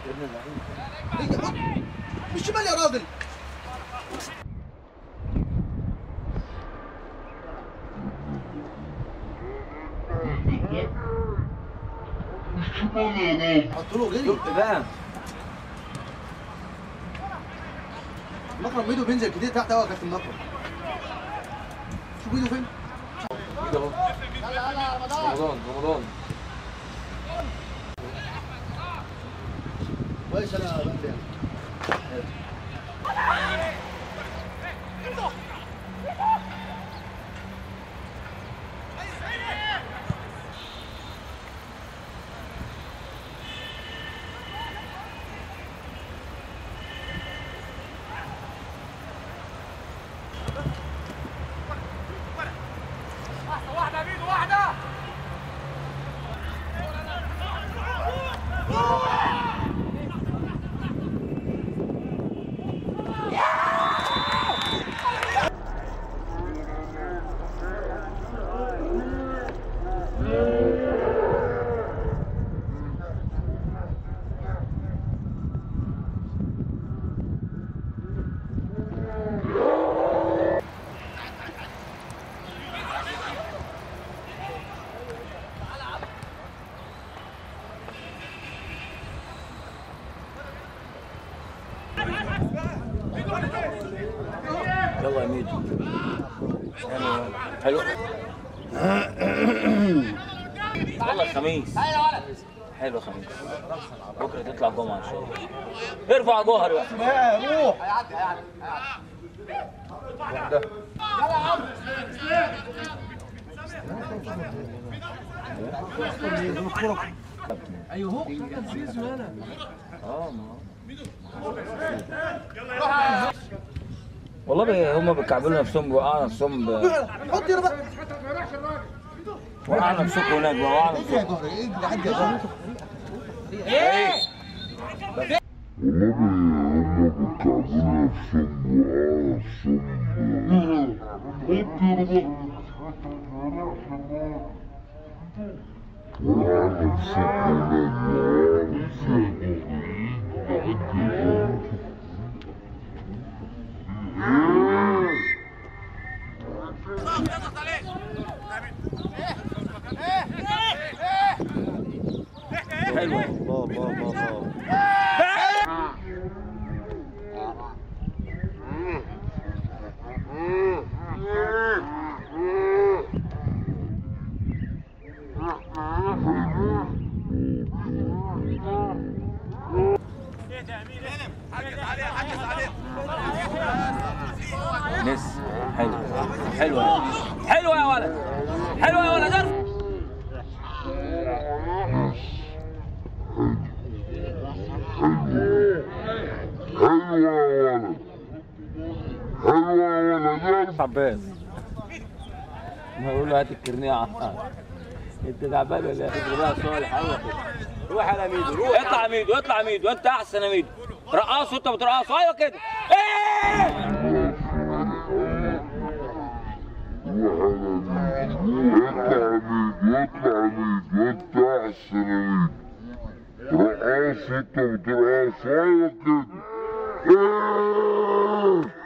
مش شمال يا راجل حط له غيري شفت بقى مكرم ايده بينزل كتير تحت قوي يا كابتن مكرم شوف ايده فين ايده اهو رمضان رمضان كويس انا بنبيع واحدة مين واحدة يلا يا ميدو حلو والله الخميس حلو خميس بكره تطلع جمعه ان شاء الله ارفع جوهر بقى روح اه ما هو. والله بي هم بيكعبلوا نفسهم بيوقعوا نفسهم ب... حط يا بقى وقعوا نفسكم هناك وقعوا ايه يا نفسكم جهر ايه اللي عندي يا جهر حلوه نس حلو حلوه حلوه يا ولد حلوه يا ولد ارفع حلوة يا ولد حلوة يا ولد يلا عباس ما يقول له هات الكرنيعه انت تعبان ولا ايه؟ الكرنيعه صالح ايوه كده روح يا ميدو روح اطلع يا ميدو اطلع يا ميدو انت احسن يا ميدو رقصه انت بترقصه ايوه كده ايه يطلع ميد وانت احسن ميد رقاص انت بترقص ايوه كده ايه